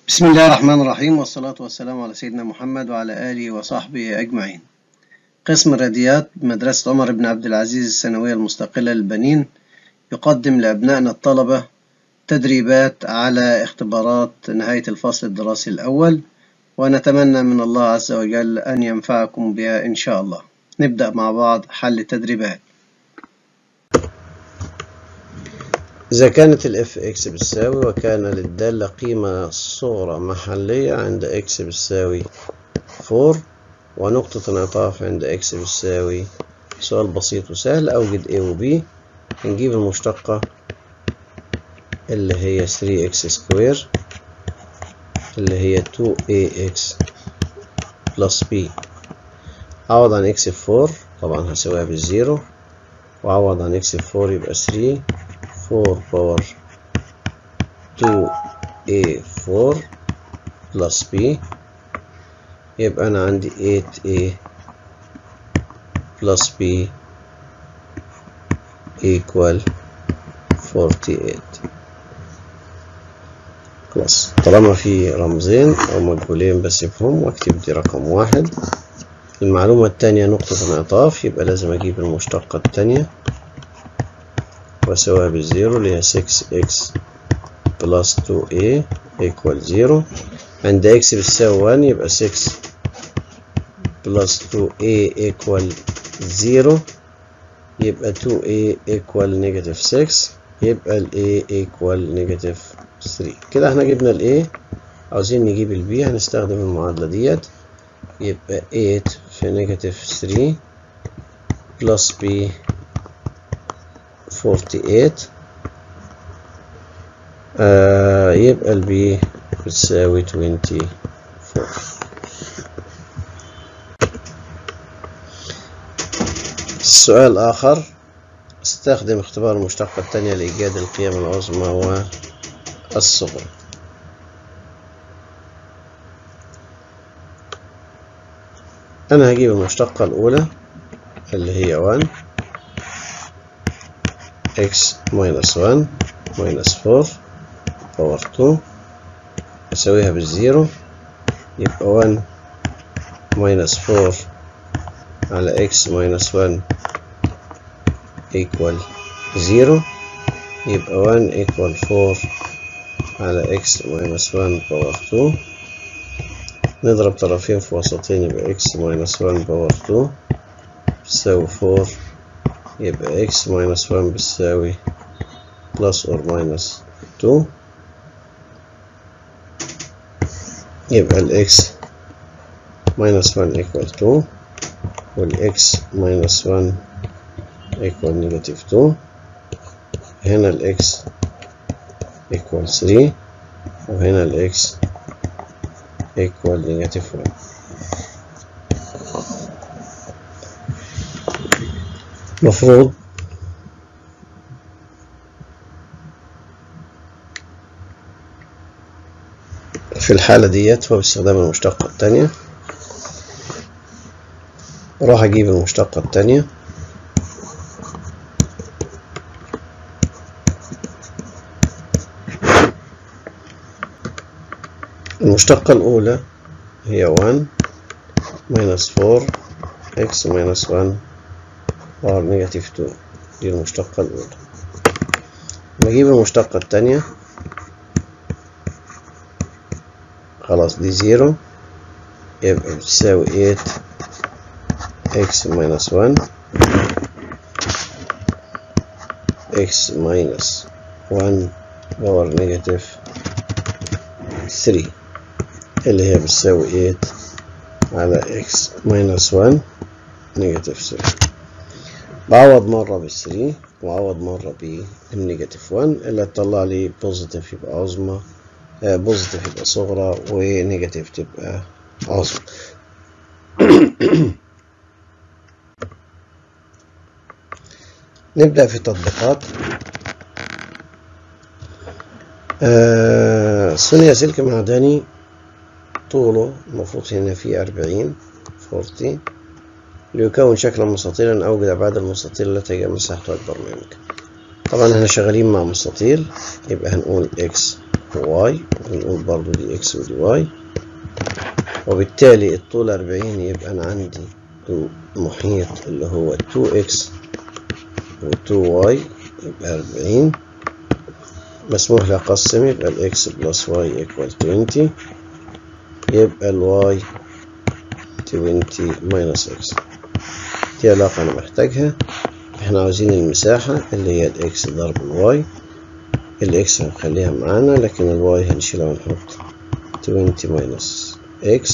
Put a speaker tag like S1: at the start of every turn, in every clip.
S1: بسم الله الرحمن الرحيم والصلاة والسلام على سيدنا محمد وعلى آله وصحبه أجمعين قسم الرياضيات بمدرسة عمر بن عبد العزيز الثانوية المستقلة للبنين يقدم لأبنائنا الطلبة تدريبات على اختبارات نهاية الفصل الدراسي الأول ونتمنى من الله عز وجل أن ينفعكم بها إن شاء الله نبدأ مع بعض حل التدريبات
S2: إذا كانت ال fx بتساوي وكان للدالة قيمة صغرى محلية عند x بتساوي 4 ونقطة انعطاف عند x بتساوي سؤال بسيط وسهل أوجد a و b نجيب المشتقة اللي هي 3x سكوير اللي هي 2ax plus b أعوض عن x ب 4 طبعا هساويها بالزيرو وأعوض عن x ب 4 يبقى 3 4 باور 2a4 plus b يبقى أنا عندي 8a plus b equal 48 خلاص طالما في رمزين أو مجهولين بسيبهم وأكتب دي رقم واحد المعلومة التانية نقطة انعطاف يبقى لازم أجيب المشتقة التانية وأساويها بالزيرو اللي هي 6x بلس 2a equal 0 عند x بتساوي 1 يبقى 6 بلس 2a equal 0 يبقى 2a equal negative 6 يبقى ال a equal negative 3 كده احنا جبنا ال a عاوزين نجيب ال b هنستخدم المعادلة ديت يبقى 8 في negative 3 plus b 48 آه يبقى البي بتساوي 24 السؤال الآخر استخدم اختبار المشتقة الثانية لإيجاد القيم العظمى والصغرى أنا هجيب المشتقة الأولى اللي هي 1 x minus 1 minus 4 power 2 أساويها بالزيرو يبقى 1 minus 4 على x minus 1 equal 0 يبقى 1 equal 4 على x minus 1 power 2 نضرب طرفين في وسطين يبقى x minus 1 power 2 تساوي 4 يبقى x minus 1 بتساوي plus or minus 2 يبقى ال x minus 1 equal 2 وال x minus 1 equal negative 2 هنا ال x equal 3 وهنا ال x equal negative 1 مفروض في الحالة ديت هو باستخدام المشتقة التانية راح أجيب المشتقة التانية المشتقة الأولى هي 1 minus 4 x minus 1 باور نيجاتيف 2 دي المشتقة الأولى نجيب المشتقة التانية خلاص دي زيرو يبقى بتساوي 8 x minus 1 x minus 1 باور نيجاتيف 3 اللي هي بتساوي 8 على x minus 1 نيجاتيف 3 بعوض مرة بالثري وعوض مرة بالنيجاتيف 1 اللي تطلع لي بوزيتيف يبقى عظمى بوزيتيف يبقى صغرى ونيجاتيف تبقى عظمى نبدأ في التطبيقات آه صنع سلك معدني طوله المفروض هنا فيه أربعين فورتي ليكون شكلا مستطيلا أوجد أبعاد المستطيل التي هي مساحته أكبر من يمكن طبعا احنا شغالين مع مستطيل يبقى هنقول x وy ونقول برضو دي x ودي y وبالتالي الطول 40 يبقى أنا عندي المحيط اللي هو 2x و 2y يبقى 40 مسموح لي أقسم يبقى ال x بلس y equal 20 يبقى ال y 20 minus x دي علاقة أنا محتاجها احنا عاوزين المساحة اللي هي ال x ضرب ال y ال x هنخليها معانا لكن ال y هنشيلها ونحط 20 minus x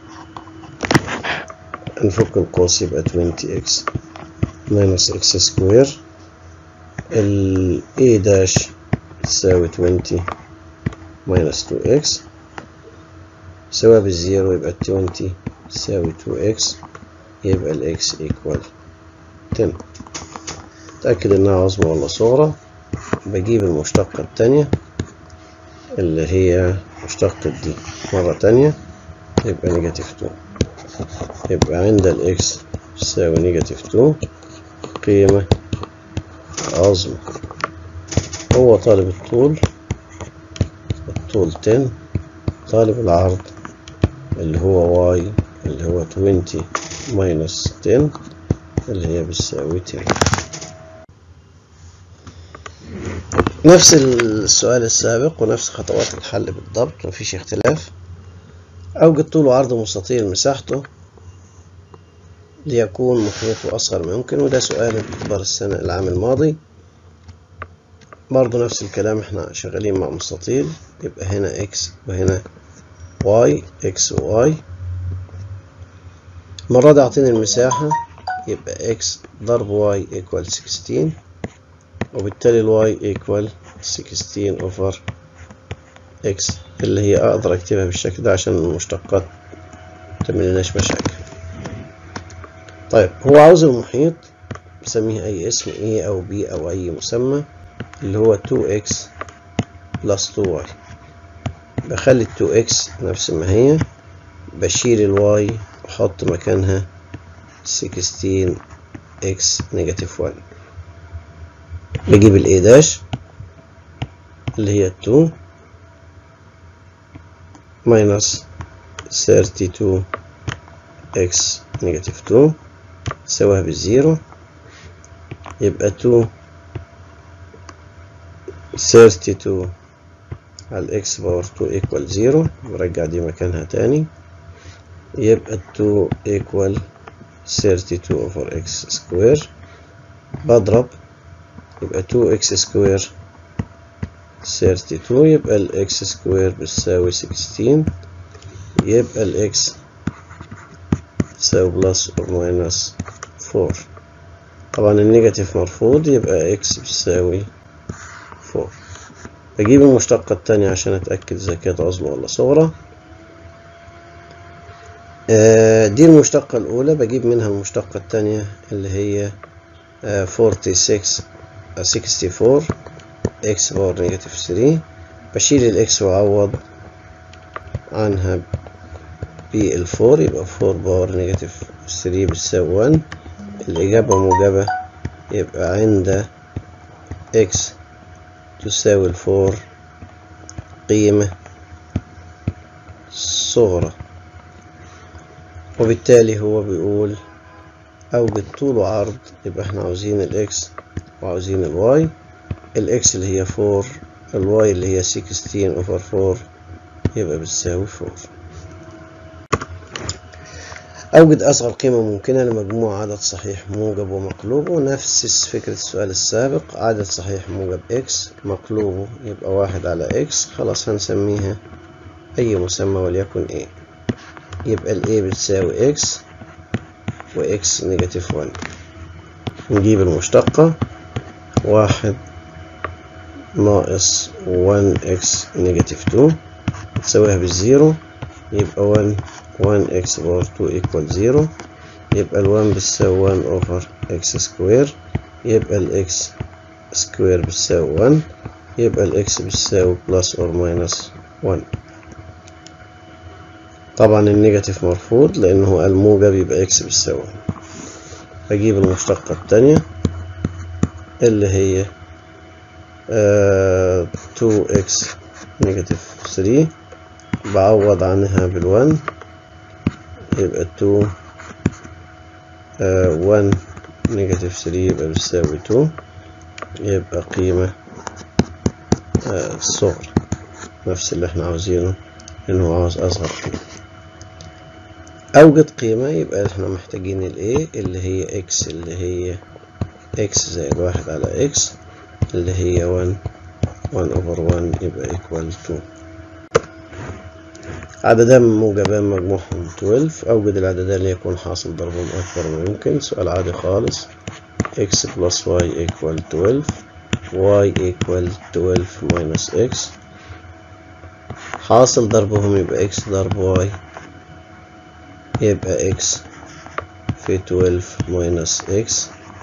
S2: نفك القوس يبقى 20x minus x square ال a داش تساوي 20 minus 2x سواء بالزيرو يبقى 20 تساوي 2x يبقى ال x equal 10 تأكد إنها عظمى ولا صغرى بجيب المشتقة التانية اللي هي مشتقة دي مرة تانية يبقى نيجاتيف 2 يبقى عند ال x تساوي نيجاتيف 2 قيمة عظمى هو طالب الطول الطول 10 طالب العرض اللي هو y اللي هو 20 minus 10 اللي هي بتساوي 10 نفس السؤال السابق ونفس خطوات الحل بالضبط مفيش اختلاف أوجد طول وعرض مستطيل مساحته ليكون محيطه أصغر ما يمكن وده سؤال اختبار السنة العام الماضي برضه نفس الكلام احنا شغالين مع مستطيل يبقى هنا x وهنا y x و y المرة دي أعطيني المساحة يبقى x ضرب y equal 16 وبالتالي ال y equal 16 over x اللي هي أقدر أكتبها بالشكل ده عشان المشتقات متعملناش مشاكل طيب هو عاوز المحيط بسميه أي اسم A أو B أو أي مسمى اللي هو 2x plus 2y بخلي 2x نفس ما هي بشيل ال y وأحط مكانها 16x نيجاتيف 1 بجيب ال a داش اللي هي 2 minus 32 x نيجاتيف 2 سواها بالزيرو يبقى 2 32 على x باور 2 equal 0 برجع دي مكانها تاني يبقى 2 equal 32 over x square بضرب يبقى 2x square 32 يبقى ال x square بتساوي 16 يبقى ال x تساوي بلس or minus 4 طبعا النيجاتيف مرفوض يبقى x بتساوي 4 بجيب المشتقة التانية عشان أتأكد إذا كانت عظمى ولا صغرى دي المشتقة الأولى بجيب منها المشتقة التانية اللي هي 46 64 x باور نيجاتيف 3 بشيل الاكس وأعوض عنها بالفور يبقى 4 باور نيجاتيف 3 بتساوي 1 الإجابة موجبة يبقى عند x تساوي الفور قيمة صغرى وبالتالي هو بيقول أوجد طول وعرض يبقى احنا عاوزين الإكس وعاوزين الواي الإكس اللي هي فور الواي اللي هي 16 أوفر فور يبقى بتساوي فور أوجد أصغر قيمة ممكنة لمجموع عدد صحيح موجب ومقلوب ونفس فكرة السؤال السابق عدد صحيح موجب x مقلوبه يبقى واحد على x خلاص هنسميها أي مسمى وليكن a يبقى ال a بتساوي x و x نيجاتيف 1 نجيب المشتقة واحد ناقص 1x نيجاتيف 2 تساويها بالزيرو يبقى 1 1x باور 2 equal 0 يبقى ال 1 بتساوي 1 over x سكوير يبقى ال x سكوير بتساوي 1 يبقى ال x بتساوي بلس or minus 1 طبعا النيجاتيف مرفوض لأنه قال موجب يبقى x بتساوي 1 بجيب المشتقة التانية اللي هي آه 2x نيجاتيف 3 بعوض عنها بالون يبقى 2 آه 1 نيجاتيف 3 يبقى بيساوي 2 يبقى قيمة آه الصغر نفس اللي احنا عاوزينه انه عاوز اصغر قيمة اوجد قيمة يبقى احنا محتاجين الايه اللي هي x اللي هي x زائد واحد على x اللي هي 1 1 over 1 يبقى equal 2 عددان موجبان مجموعهم 12 أوجد العددان ليكون حاصل ضربهم أكبر ما يمكن سؤال عادي خالص x plus y equal 12 y equal 12 minus x حاصل ضربهم يبقى x ضرب y يبقى x في 12 minus x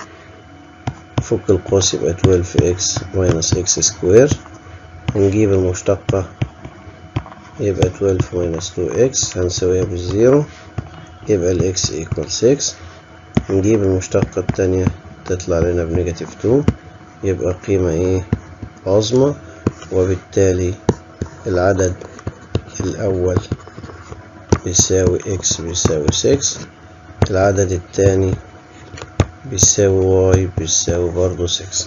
S2: فك القوس يبقى 12x minus x square هنجيب المشتقة يبقى 12 minus 2x هنساويها بالزيرو يبقى ال x equal 6 نجيب المشتقة التانية تطلع لنا بنيجاتيف 2 يبقى قيمة ايه عظمى وبالتالي العدد الأول بيساوي x بيساوي 6 العدد التاني بيساوي y بيساوي برضو 6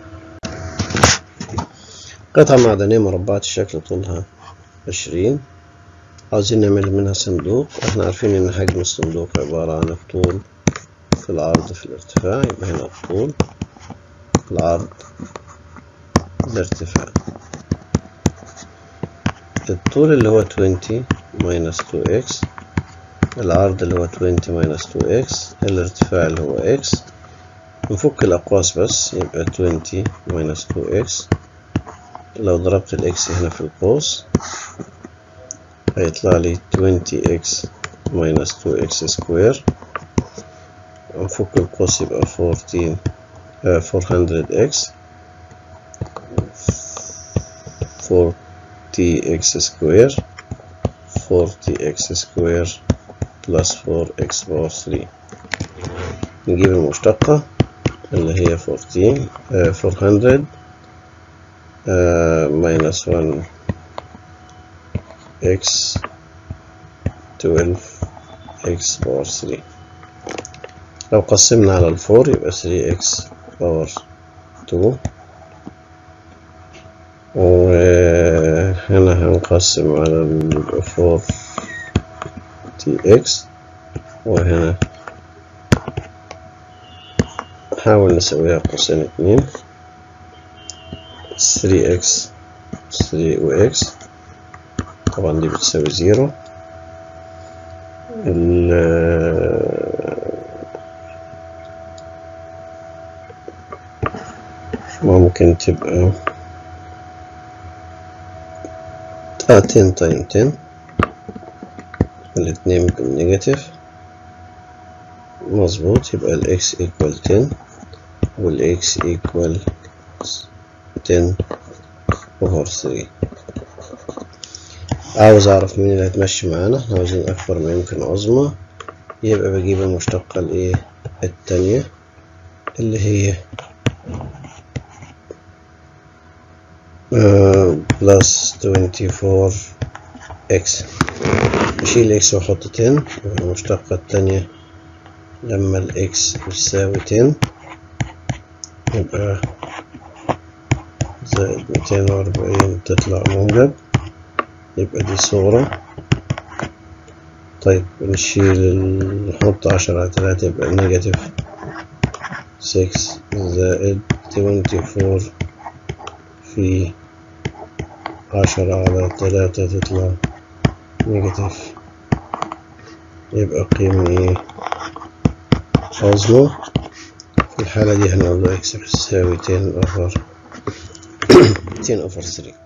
S2: قطعة معدنية مربعة الشكل طولها عشرين عاوزين نعمل منها صندوق احنا عارفين ان حجم الصندوق عبارة عن الطول في العرض في الارتفاع يبقى هنا الطول العرض الارتفاع الطول اللي هو 20 minus 2x العرض اللي هو 20 minus 2x الارتفاع اللي هو x نفك الأقواس بس يبقى 20 minus 2x لو ضربت الإكس هنا في القوس هيطلع لي 20x minus 2x square نفك القوس يبقى 14 uh, 400x 40x square 40x square plus 4x power 3 نجيب المشتقة اللي هي 14 uh, 400 uh, minus 1 x 12 x power 3 لو قسمنا على الفور يبقى 3x باور 2 وهنا هنقسم على ال 4 tx وهنا نحاول نسويها قوسين اتنين 3x 3 و x طبعا دي بتساوي زيرو ممكن تبقى تلاتين تايم تن الاتنين بالنيجاتيف مظبوط يبقى الاكس ايكوال تن والاكس ايكوال تن اوفر ثري عاوز اعرف مين اللي هتمشي معانا احنا عاوزين اكبر ما يمكن عظمى يبقى بجيب المشتقة الايه التانية اللي هي بلس 24 اكس اشيل اكس واحط 10 يبقى المشتقة التانية لما الاكس بتساوي 10 يبقى زائد 240 تطلع موجب يبقى دي صورة طيب نشيل نحط عشرة على تلاتة يبقى نيجاتيف 6 زائد 24 في عشرة على تلاتة تطلع نيجاتيف يبقى قيمة ايه عظمى في الحالة دي هنقول له اكس بتساوي 10 اوفر 10 اوفر 3